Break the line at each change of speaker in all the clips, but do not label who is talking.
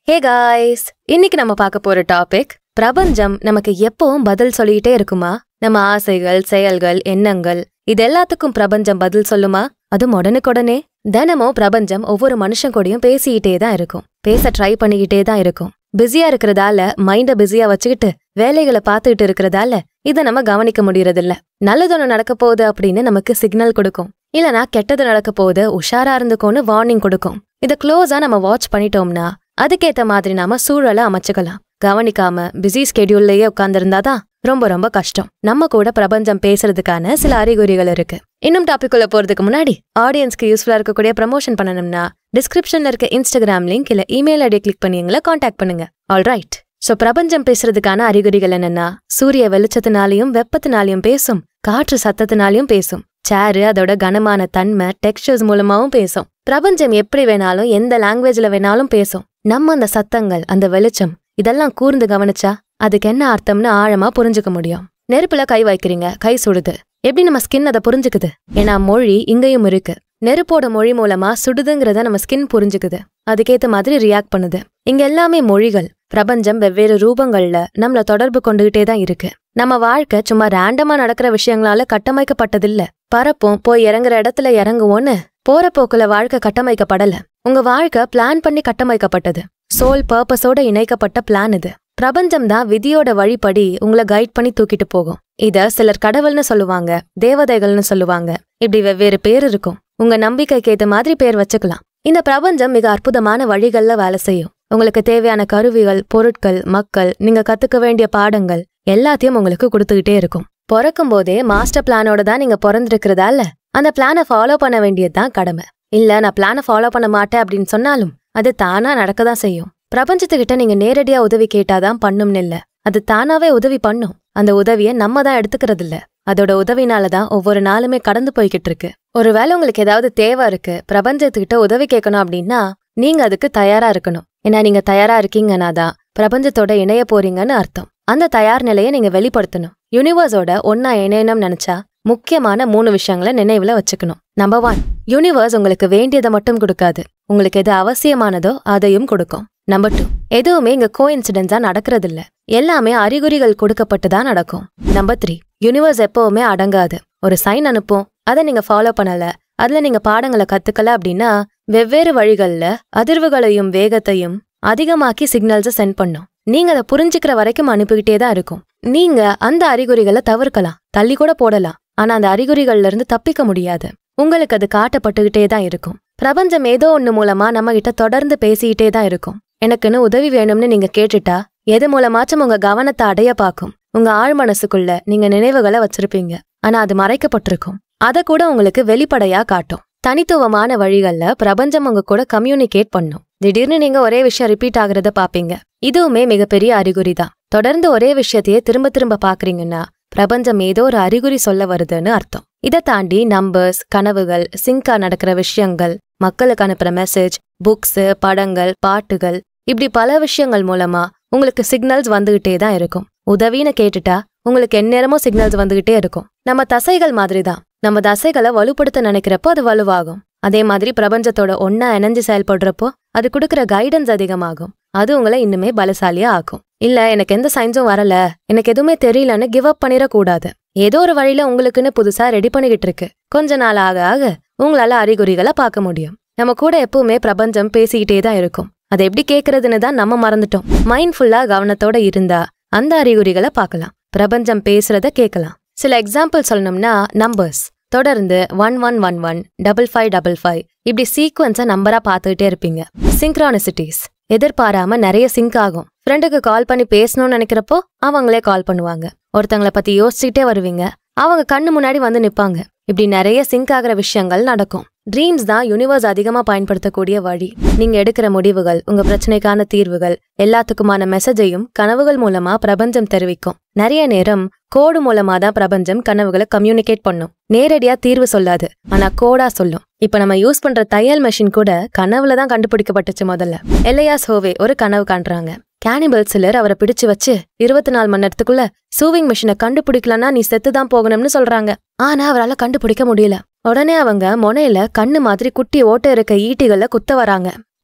hey guys இன்னைக்கு நம்ம பார்க்க போற டாபிக் பிரபஞ்சம் நமக்கு எப்பவும் பதில் சொல்லிக்கிட்டே இருக்குமா நம்ம ஆசைகள் செயல்கள் எண்ணங்கள் இது எல்லாத்துக்கும் பிரபஞ்சம் பதில் சொல்லுமா அதுவும் உடனுக்குடனே தினமும் பிரபஞ்சம் ஒவ்வொரு மனுஷன் கூடயும் பேசிக்கிட்டே தான் இருக்கும் பேச ட்ரை பண்ணிக்கிட்டே தான் இருக்கும் பிஸியா இருக்கிறதால மைண்ட பிஸியா வச்சுக்கிட்டு வேலைகளை பார்த்துக்கிட்டு இருக்கிறதால இதை நம்ம கவனிக்க முடியறதில்ல நல்லதொன்னு நடக்க போகுது அப்படின்னு நமக்கு சிக்னல் கொடுக்கும் இல்லனா கெட்டது நடக்க போகுது உஷாரா இருந்துக்கோன்னு வார்னிங் கொடுக்கும் இதை க்ளோஸா நம்ம வாட்ச் பண்ணிட்டோம்னா அதுக்கேத்த மாதிரி நாம சூழலை அமைச்சுக்கலாம் கவனிக்காம பிஸி ஸ்கெடியூல்லயே உட்கார்ந்திருந்தாதான் ரொம்ப ரொம்ப கஷ்டம் நம்ம கூட பிரபஞ்சம் பேசுறதுக்கான சில அறிகுறிகள் இருக்கு இன்னும் டாபிக் உள்ள போறதுக்கு முன்னாடி ஆடியன்ஸ்க்கு யூஸ்ஃபுல்லா இருக்கக்கூடிய ப்ரமோஷன் பண்ணணும்னா டிஸ்கிரிப்ஷன்ல இருக்க இன்ஸ்டாகிராம் லிங்க் இல்ல இமெயில் ஐடியை கிளிக் பண்ணி எங்களை காண்டாக்ட் பண்ணுங்க ஆல்ரைட் சோ பிரபஞ்சம் பேசுறதுக்கான அறிகுறிகள் என்னன்னா சூரிய வெளிச்சத்தினாலையும் வெப்பத்தினாலையும் பேசும் காற்று சத்தத்தினாலையும் பேசும் சேரு அதோட கனமான தன்மை டெக்ஸ்டர்ஸ் மூலமாவும் பேசும் பிரபஞ்சம் எப்படி வேணாலும் எந்த லாங்குவேஜ்ல வேணாலும் பேசும் நம்ம அந்த சத்தங்கள் அந்த வெளிச்சம் இதெல்லாம் கூர்ந்து கவனிச்சா அதுக்கு என்ன அர்த்தம்னு ஆழமா புரிஞ்சுக்க முடியும் நெருப்புல கை வைக்கிறீங்க கை சுடுது எப்படி நம்ம ஸ்கின் அதை புரிஞ்சுக்குது ஏன்னா மொழி இங்கேயும் இருக்கு நெருப்போட மொழி மூலமா சுடுதுங்கிறத நம்ம ஸ்கின் புரிஞ்சுக்குது அதுக்கேத்த மாதிரி ரியாக்ட் பண்ணுது இங்க எல்லாமே மொழிகள் பிரபஞ்சம் வெவ்வேறு ரூபங்கள்ல நம்மள தொடர்பு கொண்டுகிட்டே தான் இருக்கு நம்ம வாழ்க்கை சும்மா ரேண்டமா நடக்கிற விஷயங்களால கட்டமைக்கப்பட்டதில்ல பறப்போம் போய் இறங்குற இடத்துல இறங்குவோன்னு போற போக்குல வாழ்க்கை கட்டமைக்கப்படல உங்க வாழ்க்கை பிளான் பண்ணி கட்டமைக்கப்பட்டது சோல் பர்பஸோட இணைக்கப்பட்ட பிளான் இது பிரபஞ்சம் தான் விதியோட வழிப்படி உங்களை கைட் பண்ணி தூக்கிட்டு போகும் இத சிலர் கடவுள்னு சொல்லுவாங்க தேவதைகள்னு சொல்லுவாங்க இப்படி வெவ்வேறு பேர் இருக்கும் உங்க நம்பிக்கைக்கு ஏத்த மாதிரி பேர் வச்சுக்கலாம் இந்த பிரபஞ்சம் மிக அற்புதமான வழிகள்ல வேலை செய்யும் உங்களுக்கு தேவையான கருவிகள் பொருட்கள் மக்கள் நீங்க கத்துக்க வேண்டிய பாடங்கள் எல்லாத்தையும் உங்களுக்கு கொடுத்துக்கிட்டே இருக்கும் பிறக்கும் போதே மாஸ்டர் பிளானோட தான் நீங்க பிறந்திருக்கிறதால அந்த பிளானை ஃபாலோ பண்ண வேண்டியதுதான் கடமை இல்ல நான் பிளானை ஃபாலோ பண்ண மாட்டேன் அப்படின்னு சொன்னாலும் அது தானா நடக்க தான் செய்யும் பிரபஞ்சத்துக்கிட்ட நீங்க நேரடியா உதவி கேட்டாதான் பண்ணும்னு இல்ல அது தானாவே உதவி பண்ணும் அந்த உதவியை நம்ம தான் எடுத்துக்கிறது இல்ல அதோட உதவினால தான் ஒவ்வொரு நாளுமே கடந்து போய்கிட்டு இருக்கு ஒருவேளை உங்களுக்கு ஏதாவது தேவை இருக்கு பிரபஞ்சத்துக்கிட்ட உதவி கேட்கணும் அப்படின்னா நீங்க அதுக்கு தயாரா இருக்கணும் ஏன்னா நீங்க தயாரா இருக்கீங்கன்னா தான் பிரபஞ்சத்தோட இணைய போறீங்கன்னு அர்த்தம் அந்த தயார் நிலையை நீங்க வெளிப்படுத்தணும் யூனிவர்ஸோட ஒன்னா இணையணும்னு நினைச்சா முக்கியமான மூணு விஷயங்களை நினைவுல வச்சுக்கணும் நம்பர் ஒன் யூனிவர்ஸ் உங்களுக்கு வேண்டியதை மட்டும் கொடுக்காது உங்களுக்கு எது அவசியமானதோ அதையும் கொடுக்கும் நம்பர் டூ எதுவுமே இங்க கோ இன்சிடென்ஸா நடக்கிறதில்ல எல்லாமே அறிகுறிகள் கொடுக்கப்பட்டு தான் நடக்கும் நம்பர் த்ரீ யூனிவர்ஸ் எப்பவுமே அடங்காது ஒரு சைன் அனுப்பும் அதை நீங்க ஃபாலோ பண்ணல அதுல நீங்க பாடங்களை கத்துக்கல அப்படின்னா வெவ்வேறு வழிகள்ல அதிர்வுகளையும் வேகத்தையும் அதிகமாக்கி சிக்னல்ஸை சென்ட் பண்ணும் நீங்க அதை புரிஞ்சுக்கிற வரைக்கும் அனுப்பிக்கிட்டே தான் இருக்கும் நீங்க அந்த அறிகுறிகளை தவிர்க்கலாம் தள்ளி கூட போடலாம் ஆனா அந்த அறிகுறிகள்ல இருந்து தப்பிக்க முடியாது உங்களுக்கு அது காட்டப்பட்டுக்கிட்டே தான் இருக்கும் பிரபஞ்சம் ஏதோ ஒண்ணு மூலமா நம்ம கிட்ட தொடர்ந்து பேசிக்கிட்டே தான் இருக்கும் எனக்குன்னு உதவி வேணும்னு நீங்க கேட்டுட்டா எது மூலமாச்சும் உங்க கவனத்தை அடைய பார்க்கும் உங்க ஆழ் மனசுக்குள்ள நீங்க நினைவுகளை வச்சிருப்பீங்க ஆனா அது மறைக்கப்பட்டிருக்கும் அத கூட உங்களுக்கு வெளிப்படையா காட்டும் தனித்துவமான வழிகள்ல பிரபஞ்சம் உங்க கூட கம்யூனிகேட் பண்ணும் திடீர்னு நீங்க ஒரே விஷயம் ரிப்பீட் ஆகுறத பாப்பீங்க இதுவுமே மிகப்பெரிய அறிகுறி தான் தொடர்ந்து ஒரே விஷயத்தையே திரும்ப திரும்ப பாக்குறீங்கன்னா பிரபஞ்சம் ஏதோ ஒரு அறிகுறி சொல்ல வருதுன்னு அர்த்தம் இதை தாண்டி நம்பர்ஸ் கனவுகள் சிங்கா நடக்கிற விஷயங்கள் மக்களுக்கு அனுப்புற மெசேஜ் புக்ஸ் படங்கள் பாட்டுகள் இப்படி பல விஷயங்கள் மூலமா உங்களுக்கு சிக்னல்ஸ் வந்துகிட்டே தான் இருக்கும் உதவின்னு கேட்டுட்டா உங்களுக்கு எந்நேரமும் சிக்னல்ஸ் வந்துகிட்டே இருக்கும் நம்ம தசைகள் மாதிரி தான் நம்ம தசைகளை வலுப்படுத்த நினைக்கிறப்போ அது வலுவாகும் அதே மாதிரி பிரபஞ்சத்தோட ஒன்னா இணைஞ்சு செயல்படுறப்போ அது கொடுக்குற கைடன்ஸ் அதிகமாகும் அது உங்களை இன்னுமே பலசாலியா ஆக்கும் இல்ல எனக்கு எந்த சயின்ஸும் வரல எனக்கு எதுவுமே தெரியலன்னு கிவ் அப் பண்ணிடக்கூடாது ஏதோ ஒரு வழியில உங்களுக்குன்னு புதுசா ரெடி பண்ணிக்கிட்டு இருக்கு கொஞ்ச நாள் ஆக ஆக உங்களால அறிகுறிகளை பார்க்க முடியும் நம்ம கூட எப்பவுமே பிரபஞ்சம் பேசிக்கிட்டே தான் இருக்கும் அதை எப்படி கேக்குறதுன்னு தான் நம்ம மறந்துட்டோம் மைண்ட்ஃபுல்லா கவனத்தோட இருந்தா அந்த அறிகுறிகளை பார்க்கலாம் பிரபஞ்சம் பேசுறத கேட்கலாம் சில எக்ஸாம்பிள் சொல்லணும்னா நம்பர்ஸ் தொடர்ந்து one one one one double five double five இப்படி சீக்வன்ஸை நம்பரா பார்த்துக்கிட்டே இருப்பீங்க சிங்க்ரானிசிட்டிஸ் எதிர்பாராம நிறைய சிங்க் ஆகும் ஃப்ரெண்டுக்கு கால் பண்ணி பேசணும்னு நினைக்கிறப்போ அவங்களே கால் பண்ணுவாங்க ஒருத்தங்கள பத்தி யோசிச்சுக்கிட்டே வருவீங்க அவங்க கண்ணு முன்னாடி வந்து நிப்பாங்க இப்படி நிறைய சிங்க் ஆகிற விஷயங்கள் நடக்கும் ட்ரீம்ஸ் தான் யூனிவர்ஸ் அதிகமா பயன்படுத்தக்கூடிய வழி நீங்க எடுக்கிற முடிவுகள் உங்க பிரச்சனைக்கான தீர்வுகள் எல்லாத்துக்குமான மெசேஜையும் கனவுகள் மூலமா பிரபஞ்சம் தெரிவிக்கும் நிறைய நேரம் கோடு மூலமா தான் பிரபஞ்சம் கனவுகளை கம்யூனிகேட் பண்ணும் நேரடியா தீர்வு சொல்லாது ஆனா கோடா சொல்லும் இப்ப நம்ம யூஸ் பண்ற தையல் மெஷின் கூட கனவுல தான் கண்டுபிடிக்கப்பட்டுச்சு முதல்ல எல்லையாஸ் ஹோவே ஒரு கனவு காண்றாங்க கேனிபல் சிலர் அவரை பிடிச்சு வச்சு இருபத்தி நாலு மணி நேரத்துக்குள்ள சூவிங் மிஷினை கண்டுபிடிக்கலன்னா நீ செத்து தான் போகணும்னு சொல்றாங்க ஆனா அவரால கண்டுபிடிக்க முடியல உடனே அவங்க முனையில கண்ணு மாதிரி குட்டி ஓட்ட இருக்க ஈட்டிகள்ல குத்த வராங்க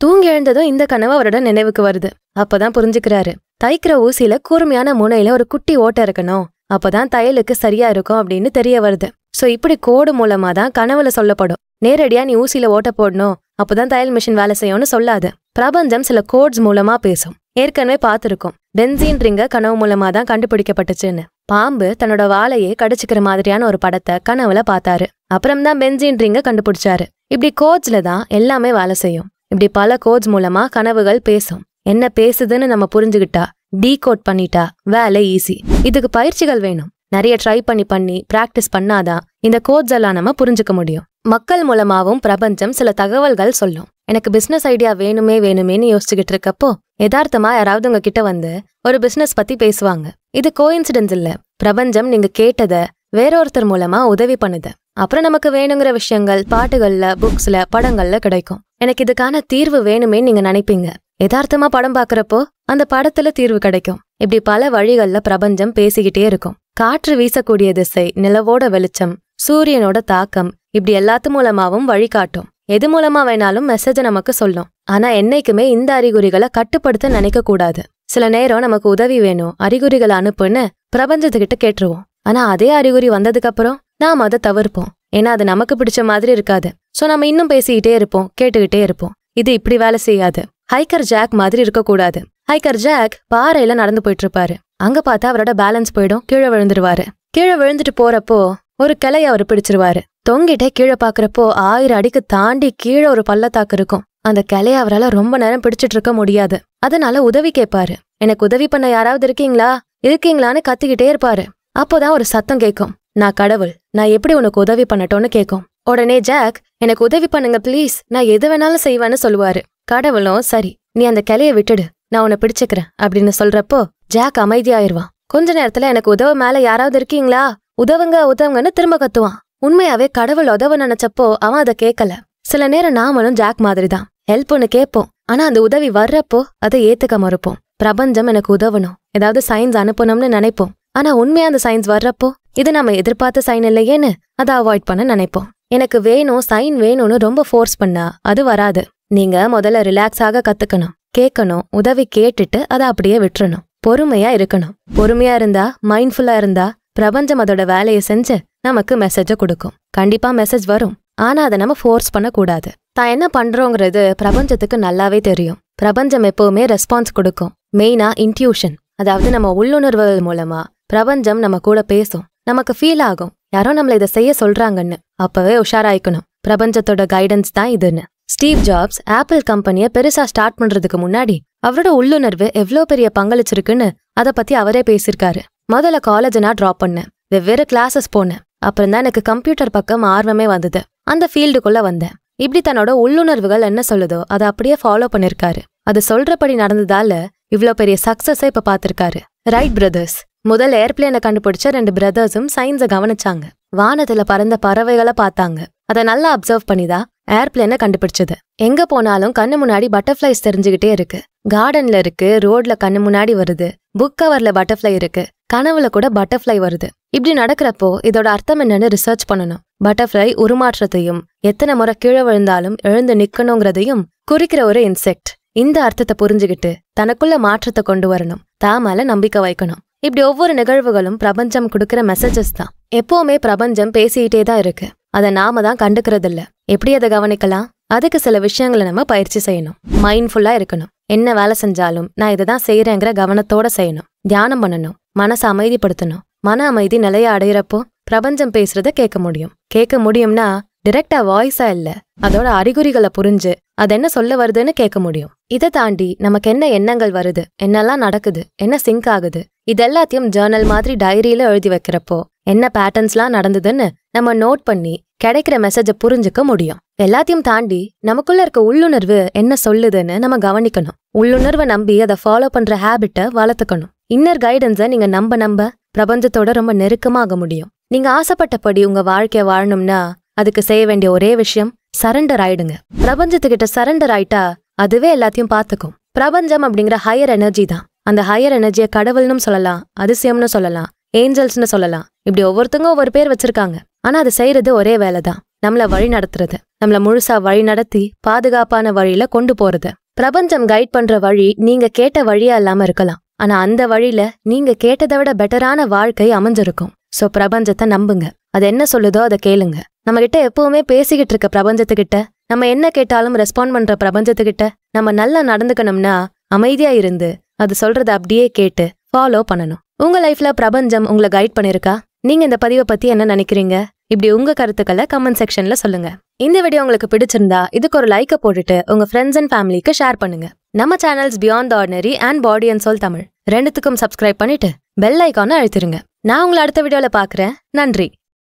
தூங்கி எழுந்ததும் இந்த கனவு அவரோட நினைவுக்கு வருது அப்பதான் புரிஞ்சுக்கிறாரு தைக்கிற ஊசியில கூர்மையான முனையில ஒரு குட்டி ஓட்டை இருக்கணும் அப்பதான் தையலுக்கு சரியா இருக்கும் அப்படின்னு தெரிய வருது சோ இப்படி கோடு மூலமா தான் கனவுல சொல்லப்படும் நேரடியா நீ ஊசியில ஓட்ட போடணும் அப்பதான் தையல் மிஷின் வேலை செய்யும்னு சொல்லாது பிரபஞ்சம் சில கோட்ஸ் மூலமா பேசும் ஏற்கனவே பார்த்திருக்கோம் பென்சீன் ரிங்க கனவு மூலமா தான் கண்டுபிடிக்கப்பட்டுச்சுன்னு பாம்பு தன்னோட வாழையே கடிச்சுக்கிற மாதிரியான ஒரு படத்தை கனவுல பார்த்தாரு அப்புறம் தான் பென்சீன் ரிங்க கண்டுபிடிச்சாரு இப்படி கோட்ஸ்ல தான் எல்லாமே வேலை செய்யும் இப்படி பல கோட்ஸ் மூலமா கனவுகள் பேசும் என்ன பேசுதுன்னு நம்ம புரிஞ்சுக்கிட்டா டீகோட் பண்ணிட்டா வேலை ஈஸி இதுக்கு பயிற்சிகள் வேணும் நிறைய ட்ரை பண்ணி பண்ணி பிராக்டிஸ் பண்ணாதான் இந்த கோட்ஸ் எல்லாம் நம்ம புரிஞ்சுக்க முடியும் மக்கள் மூலமாவும் பிரபஞ்சம் சில தகவல்கள் சொல்லும் எனக்கு பிசினஸ் ஐடியா வேணுமே வேணுமேன்னு யோசிச்சுக்கிட்டு இருக்கப்போ யதார்த்தமா யாராவது உங்க கிட்ட வந்து ஒரு பிசினஸ் பத்தி பேசுவாங்க இது கோயின்சிடன்ஸ் இல்ல பிரபஞ்சம் நீங்க கேட்டத வேற ஒருத்தர் மூலமா உதவி பண்ணுது அப்புறம் நமக்கு வேணுங்கிற விஷயங்கள் பாட்டுகள்ல புக்ஸ்ல படங்கள்ல கிடைக்கும் எனக்கு இதுக்கான தீர்வு வேணுமே நீங்க நினைப்பீங்க யதார்த்தமா படம் பாக்குறப்போ அந்த படத்துல தீர்வு கிடைக்கும் இப்படி பல வழிகள்ல பிரபஞ்சம் பேசிக்கிட்டே இருக்கும் காற்று வீசக்கூடிய திசை நிலவோட வெளிச்சம் சூரியனோட தாக்கம் இப்படி எல்லாத்து மூலமாவும் வழிகாட்டும் எது மூலமா வேணாலும் மெசேஜ நமக்கு சொல்லும் ஆனா என்னைக்குமே இந்த அறிகுறிகளை கட்டுப்படுத்த நினைக்க கூடாது சில நேரம் நமக்கு உதவி வேணும் அறிகுறிகளை அனுப்புன்னு பிரபஞ்சத்துக்கிட்ட கேட்டுருவோம் ஆனா அதே அறிகுறி வந்ததுக்கு அப்புறம் நாம அதை தவிர்ப்போம் ஏன்னா அது நமக்கு பிடிச்ச மாதிரி இருக்காது சோ நம்ம இன்னும் பேசிக்கிட்டே இருப்போம் கேட்டுக்கிட்டே இருப்போம் இது இப்படி வேலை செய்யாது ஹைக்கர் ஜாக் மாதிரி இருக்கக்கூடாது ஹைக்கர் ஜாக் பாறையில நடந்து போயிட்டு இருப்பாரு அங்க பார்த்தா அவரோட பேலன்ஸ் போயிடும் கீழே விழுந்துருவாரு கீழே விழுந்துட்டு போறப்போ ஒரு கிளைய அவர் பிடிச்சிருவாரு தொங்கிட்டே கீழே பாக்குறப்போ ஆயிரம் அடிக்கு தாண்டி கீழே ஒரு பள்ளத்தாக்கு இருக்கும் அந்த கிளைய அவரால ரொம்ப நேரம் பிடிச்சிட்டு இருக்க முடியாது அதனால உதவி கேட்பாரு எனக்கு உதவி பண்ண யாராவது இருக்கீங்களா இருக்கீங்களான்னு கத்திக்கிட்டே இருப்பாரு அப்போதான் ஒரு சத்தம் கேட்கும் நான் கடவுள் நான் எப்படி உனக்கு உதவி பண்ணட்டும்னு கேட்கும் உடனே ஜாக் எனக்கு உதவி பண்ணுங்க ப்ளீஸ் நான் எது வேணாலும் செய்வேன்னு சொல்லுவாரு கடவுளும் சரி நீ அந்த கிளைய விட்டுடு நான் உன்னை பிடிச்சுக்கிறேன் அப்படின்னு சொல்றப்போ ஜாக் அமைதியாயிருவான் கொஞ்ச நேரத்துல எனக்கு உதவ மேல யாராவது இருக்கீங்களா உதவுங்க உதவுங்கன்னு திரும்ப கத்துவான் உண்மையாவே கடவுள் உதவ நினைச்சப்போ அவன் அதை கேட்கல சில நேரம் நாமளும் ஜாக் மாதிரி தான் ஹெல்ப் ஒன்னு கேட்போம் ஆனா அந்த உதவி வர்றப்போ அதை ஏத்துக்க மறுப்போம் பிரபஞ்சம் எனக்கு உதவணும் ஏதாவது சயின்ஸ் அனுப்பணும்னு நினைப்போம் ஆனா உண்மையா அந்த சயின்ஸ் வர்றப்போ இது நம்ம எதிர்பார்த்த சைன் இல்லையேன்னு அதை அவாய்ட் பண்ண நினைப்போம் எனக்கு வேணும் சைன் வேணும்னு ரொம்ப ஃபோர்ஸ் பண்ணா அது வராது நீங்க முதல்ல ரிலாக்ஸாக கத்துக்கணும் கேட்கணும் உதவி கேட்டுட்டு அதை அப்படியே விட்டுறணும் பொறுமையா இருக்கணும் பொறுமையா இருந்தா மைண்ட்ஃபுல்லா இருந்தா பிரபஞ்சம் அதோட வேலையை செஞ்சு நமக்கு மெசேஜ கொடுக்கும் கண்டிப்பா மெசேஜ் வரும் ஆனா அதை நம்ம ஃபோர்ஸ் பண்ணக்கூடாது தான் என்ன பண்றோங்கிறது பிரபஞ்சத்துக்கு நல்லாவே தெரியும் பிரபஞ்சம் எப்பவுமே ரெஸ்பான்ஸ் கொடுக்கும் மெயினா இன்ட்யூஷன் அதாவது நம்ம உள்ளுணர்வுகள் மூலமா பிரபஞ்சம் நம்ம கூட பேசும் நமக்கு ஃபீல் ஆகும் யாரோ நம்மள இதை செய்ய சொல்றாங்கன்னு அப்பவே உஷாராயிக்கணும் பிரபஞ்சத்தோட கைடன்ஸ் தான் இதுன்னு ஸ்டீவ் ஜாப்ஸ் ஆப்பிள் கம்பெனியை பெருசா ஸ்டார்ட் பண்றதுக்கு முன்னாடி அவரோட உள்ளுணர்வு எவ்வளோ பெரிய பங்களிச்சிருக்குன்னு அதை பத்தி அவரே பேசியிருக்காரு முதல்ல காலேஜ் நான் ட்ராப் பண்ணேன் வெவ்வேறு கிளாஸஸ் போனேன் அப்புறம் தான் எனக்கு கம்ப்யூட்டர் பக்கம் ஆர்வமே வந்தது அந்த ஃபீல்டுக்குள்ள வந்தேன் இப்படி தன்னோட உள்ளுணர்வுகள் என்ன சொல்லுதோ அதை அப்படியே ஃபாலோ பண்ணிருக்காரு அது சொல்றபடி நடந்ததால இவ்ளோ பெரிய சக்சஸை இப்ப பார்த்திருக்காரு ரைட் பிரதர்ஸ் முதல் ஏர்பிளேனை கண்டுபிடிச்ச ரெண்டு பிரதர்ஸும் சயின்ஸை கவனிச்சாங்க வானத்துல பறந்த பறவைகளை பார்த்தாங்க அதை நல்லா அப்சர்வ் பண்ணிதான் ஏர்பிளேனை கண்டுபிடிச்சது எங்க போனாலும் கண்ணு முன்னாடி பட்டர்ஃப்ளைஸ் தெரிஞ்சுக்கிட்டே இருக்கு கார்டன்ல இருக்கு ரோட்ல கண்ணு முன்னாடி வருது புக் கவர்ல பட்டர்ஃப்ளை இருக்கு கனவுல கூட பட்டர்ஃப்ளை வருது இப்படி நடக்கிறப்போ இதோட அர்த்தம் என்னன்னு ரிசர்ச் பண்ணணும் பட்டர்ஃப்ளை உருமாற்றத்தையும் எத்தனை முறை கீழே விழுந்தாலும் எழுந்து நிக்கணுங்கிறதையும் குறிக்கிற ஒரு இன்செக்ட் இந்த அர்த்தத்தை புரிஞ்சுகிட்டு தனக்குள்ள மாற்றத்தை கொண்டு வரணும் தான் மேல நம்பிக்கை வைக்கணும் இப்படி ஒவ்வொரு நிகழ்வுகளும் பிரபஞ்சம் கொடுக்கிற மெசேஜஸ் தான் எப்பவுமே பிரபஞ்சம் பேசிக்கிட்டே தான் இருக்கு அதை நாம தான் கண்டுக்கிறது இல்ல எப்படி அதை கவனிக்கலாம் அதுக்கு சில விஷயங்களை நம்ம பயிற்சி செய்யணும் மைண்ட்ஃபுல்லா இருக்கணும் என்ன வேலை செஞ்சாலும் நான் இதை தான் செய்யறேங்கிற கவனத்தோட செய்யணும் தியானம் பண்ணணும் மனசை அமைதிப்படுத்தணும் மன அமைதி நிலைய அடையிறப்போ பிரபஞ்சம் பேசுறத கேட்க முடியும் கேட்க முடியும்னா டிரெக்டா வாய்ஸா இல்ல அதோட அறிகுறிகளை புரிஞ்சு அது என்ன சொல்ல வருதுன்னு கேட்க முடியும் இதை தாண்டி நமக்கு என்ன எண்ணங்கள் வருது என்னெல்லாம் நடக்குது என்ன சிங்க் ஆகுது இது எல்லாத்தையும் ஜேர்னல் மாதிரி டைரியில எழுதி வைக்கிறப்போ என்ன பேட்டர்ன்ஸ்லாம் நடந்ததுன்னு நம்ம நோட் பண்ணி கிடைக்கிற மெசேஜை புரிஞ்சுக்க முடியும் எல்லாத்தையும் தாண்டி நமக்குள்ள இருக்க உள்ளுணர்வு என்ன சொல்லுதுன்னு நம்ம கவனிக்கணும் உள்ளுணர்வை நம்பி அதை ஃபாலோ பண்ற ஹேபிட்டை வளர்த்துக்கணும் இன்னர் கைடன்ஸை நீங்க நம்ப நம்ப பிரபஞ்சத்தோட ரொம்ப நெருக்கமாக முடியும் நீங்க ஆசைப்பட்டபடி உங்க வாழ்க்கைய வாழணும்னா அதுக்கு செய்ய வேண்டிய ஒரே விஷயம் சரண்டர் ஆயிடுங்க பிரபஞ்சத்துக்கிட்ட சரண்டர் ஆயிட்டா அதுவே எல்லாத்தையும் பார்த்துக்கும் பிரபஞ்சம் அப்படிங்கிற ஹையர் எனர்ஜி தான் அந்த ஹையர் எனர்ஜியை கடவுள்னு சொல்லலாம் அதிசயம்னு சொல்லலாம் ஏஞ்சல்ஸ்னு சொல்லலாம் இப்படி ஒவ்வொருத்தங்க ஒவ்வொரு பேர் வச்சிருக்காங்க ஆனா அது செய்யறது ஒரே வேலை தான் நம்மள வழி நடத்துறது நம்மள முழுசா வழி நடத்தி பாதுகாப்பான வழியில கொண்டு போறது பிரபஞ்சம் கைட் பண்ற வழி நீங்க கேட்ட வழியா இல்லாம இருக்கலாம் ஆனா அந்த வழியில நீங்க கேட்டதை விட பெட்டரான வாழ்க்கை அமைஞ்சிருக்கும் சோ பிரபஞ்சத்தை நம்புங்க அது என்ன சொல்லுதோ அதை கேளுங்க நம்ம கிட்ட எப்பவுமே பேசிக்கிட்டு இருக்க பிரபஞ்சத்துக்கிட்ட நம்ம என்ன கேட்டாலும் ரெஸ்பாண்ட் பண்ற பிரபஞ்சத்துக்கிட்ட நம்ம நல்லா நடந்துக்கணும்னா அமைதியா இருந்து அது சொல்றத அப்படியே கேட்டு ஃபாலோ பண்ணணும் உங்க லைஃப்ல பிரபஞ்சம் உங்களை கைட் பண்ணிருக்கா நீங்க இந்த பதிவை பத்தி என்ன நினைக்கிறீங்க இப்படி உங்க கருத்துக்களை கமெண்ட் செக்ஷன்ல சொல்லுங்க இந்த வீடியோ உங்களுக்கு பிடிச்சிருந்தா இதுக்கு ஒரு லைக்கை போட்டுட்டு உங்க ஃப்ரெண்ட்ஸ் அண்ட் ஃபேமிலிக்கு ஷேர் பண்ணுங்க நம்ம channels beyond the ordinary and body and soul Tamil ரெண்டுத்துக்கும் சப்ஸ்கிரைப் பண்ணிட்டு பெல் ஐக்கானை அழுத்திருங்க நான் உங்களை அடுத்த வீடியோல பாக்குறேன் நன்றி